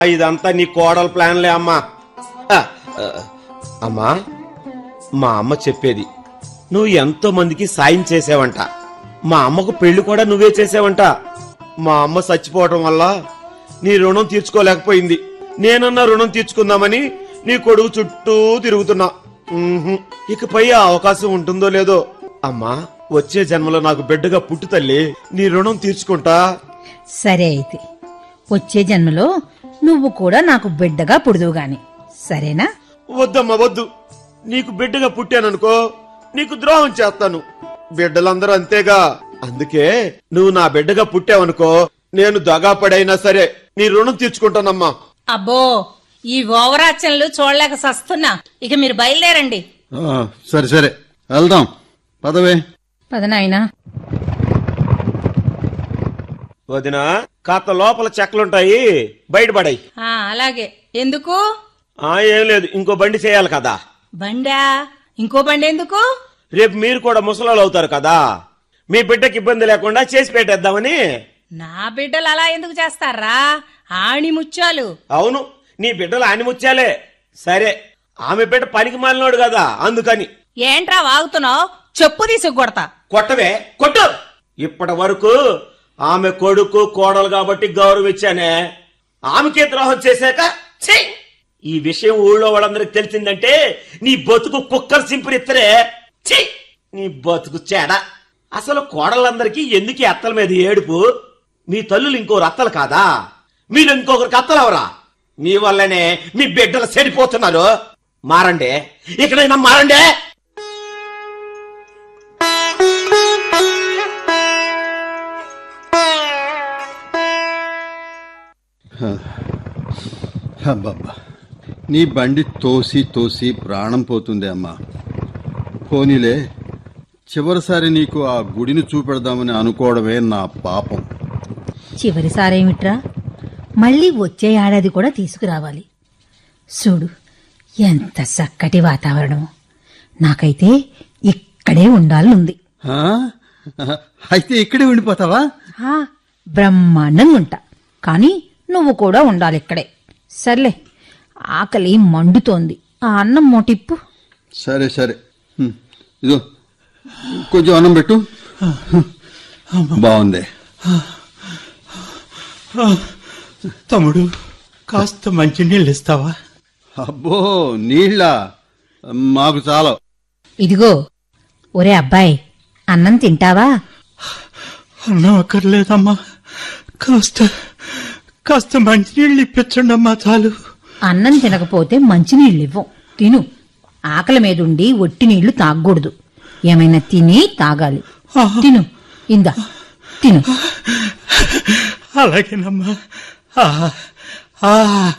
ఇదంతా నీ కోడల ప్లాన్లే అమ్మా ఆ, ఆ, అమ్మా మా అమ్మ చెప్పేది నువ్వు ఎంతో మందికి సాయం చేసావంట మా అమ్మకు పెళ్లి కూడా నువ్వే చేసావంట మా అమ్మ చచ్చిపోవటం వల్ల నీ రుణం తీర్చుకోలేకపోయింది నేనన్నా రుణం తీర్చుకుందామని నీ కొడుకు చుట్టూ తిరుగుతున్నా ఉహుం. ఇకపై ఆ అవకాశం ఉంటుందో లేదో అమ్మా వచ్చే జన్మలో నాకు బిడ్డగా పుట్టు తల్లి నీ రుణం తీర్చుకుంటా సరే అయితే వచ్చే జన్మలో నువ్వు కూడా నాకు బిడ్డగా పుడుదువు గాని సరేనా వద్దమ్మా వద్దు నీకు బిడ్డగా పుట్టాననుకో నీకు ద్రోహం చేస్తాను బిడ్డలందరూ అంతేగా అందుకే నువ్వు నా బిడ్డగా పుట్టావనుకో నేను దగా పడైనా సరే నీ రుణం తీర్చుకుంటానమ్మా అబ్బో ఈ ఓవరాచనలు చూడలేక సస్తున్నా ఇక మీరు బయలుదేరండి ఆ, సరే సరే వెళ్దాం పదవే పదనాయనా వదిన కాత లోపల చెక్కలుంటాయి బయటపడాయి ఆ అలాగే ఎందుకు ఆ ఏం లేదు ఇంకో బండి చేయాలి కదా బండా ఇంకో బండి ఎందుకు రేపు మీరు కూడా ముసలాళ్ళు అవుతారు కదా మీ బిడ్డకి ఇబ్బంది లేకుండా చేసి పెట్టేద్దామని నా బిడ్డలు అలా ఎందుకు చేస్తారా ఆణి ముత్యాలు అవును నీ బిడ్డలు ఆయన ముచ్చాలే సరే ఆమె బిడ్డ పనికి మాలినోడు కదా అందుకని ఏంట్రా వాగుతున్నావు చెప్పు తీసుకు కొడతా కొట్టవే కొట్టు ఇప్పటి వరకు ఆమె కొడుకు కోడలు కాబట్టి గౌరవించానే ఆమెకే ద్రోహం చేశాక ఛీ! ఈ విషయం ఊళ్ళో వాళ్ళందరికి తెలిసిందంటే నీ బతుకు కుక్కర్ సింపురిత్తరే ఛీ! నీ బతుకు చేడ అసలు కోడళ్ళందరికీ ఎందుకు ఈ అత్తల మీద ఏడుపు మీ తల్లులు ఇంకోరు అత్తలు కాదా మీరు ఇంకొకరికి అత్తలవరా మీ వల్లనే మీ బిడ్డలు చెడిపోతున్నారు మారండి ఇక్కడైనా మారండి అబ్బబ్బా నీ బండి తోసి తోసి ప్రాణం పోతుంది అమ్మా పోనీలే చివరిసారి నీకు ఆ గుడిని చూపెడదామని అనుకోవడమే నా పాపం చివరిసారేమిట్రా మళ్ళీ వచ్చే ఏడాది కూడా తీసుకురావాలి చూడు ఎంత చక్కటి వాతావరణం నాకైతే ఇక్కడే ఉండాలనుంది ఆ? అయితే ఇక్కడే ఉండిపోతావా ఆ, బ్రహ్మాండంగా ఉంటా కానీ నువ్వు కూడా ఉండాలి ఇక్కడే సర్లే ఆకలి మండుతోంది ఆ అన్నం మోటిప్పు సరే సరే హ్మ్. ఇదో కొంచెం అన్నం పెట్టు బాగుంది తమ్ముడు కాస్త మంచినీళ్ళు ఇస్తావా అబ్బో నీళ్ళ మాకు చాలా ఇదిగో ఒరే అబ్బాయి అన్నం తింటావా అన్నం అక్కర్లేదమ్మా కాస్త కాస్త మంచినీళ్ళు ఇప్పించండి అమ్మా చాలు అన్నం తినకపోతే మంచినీళ్ళు ఇవ్వం తిను ఆకలి మీదుండి ఒట్టి నీళ్లు తాగకూడదు ఏమైనా తిని తాగాలి తిను ఇందా తిను అలాగేనమ్మా ఆ, ఆ,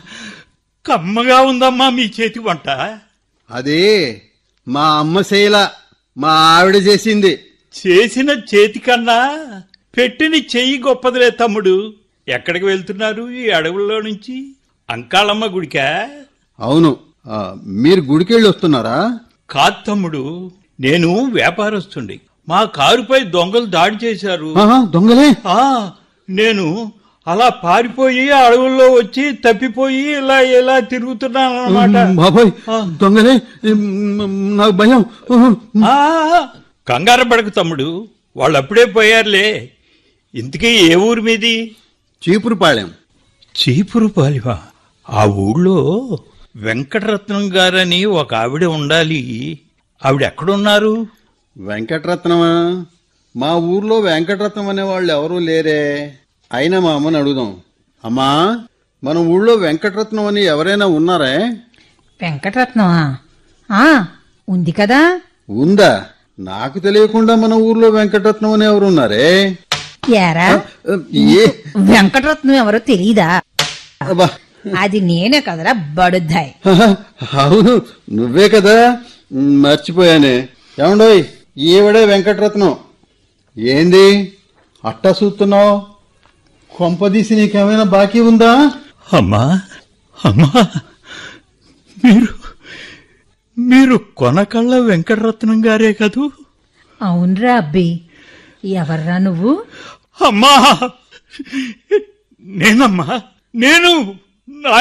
కమ్మగా ఉందమ్మా మీ చేతి వంట అది మా అమ్మ శైల మా ఆవిడ చేసింది చేసిన చేతి కన్నా పెట్టిన చెయ్యి గొప్పదిలే తమ్ముడు ఎక్కడికి వెళ్తున్నారు ఈ అడవుల్లో నుంచి అంకాళమ్మ గుడికా అవును ఆ, మీరు గుడికెళ్ళి వస్తున్నారా కాదు తమ్ముడు నేను వ్యాపారస్తుండి మా కారుపై దొంగలు దాడి చేశారు ఆహా, దొంగలే ఆ నేను అలా పారిపోయి అడవుల్లో వచ్చి తప్పిపోయి ఇలా ఇలా తిరుగుతున్నాను అనమాట బాబాయ్ ఆ. దొంగలే ఉమ్, నాకు భయం ఉహు. కంగారు పడకు తమ్ముడు వాళ్ళు అప్పుడే పోయారులే ఇంతకీ ఏ ఊరు మీది చీపురుపాళెం చీపురు పాలివా ఆ ఊళ్ళో వెంకటరత్నం గారని ఒక ఆవిడ ఉండాలి ఆవిడ ఎక్కడున్నారు వెంకటరత్నమా మా ఊర్లో వెంకటరత్నం అనే వాళ్ళు ఎవరూ లేరే అయినా మా అమ్మని అడుగుదాం అమ్మా మన ఊళ్ళో వెంకటరత్నం అని ఎవరైనా ఉన్నారే వెంకటరత్నమా ఆ ఉంది కదా ఉందా నాకు తెలియకుండా మన ఊర్లో వెంకటరత్నం అని ఎవరు ఉన్నారే ఏరా ఏ వెంకటరత్నం ఎవరో తెలీదా అబ్బా అది నేనే కదరా బడుద్దాయ్ అవును నువ్వే కదా ఉమ్, మర్చిపోయానే ఏమండోయ్ ఈవిడే వెంకటరత్నం ఏంది అట్టా చూస్తున్నావు కొంపదీసి నీకేమైనా బాకీ ఉందా అమ్మా అమ్మా మీరు మీరు కొనకళ్ళ వెంకటరత్నం గారే కదూ అవునరా అబ్బి ఎవర్రా నువ్వు అమ్మా నేనమ్మా నేను నా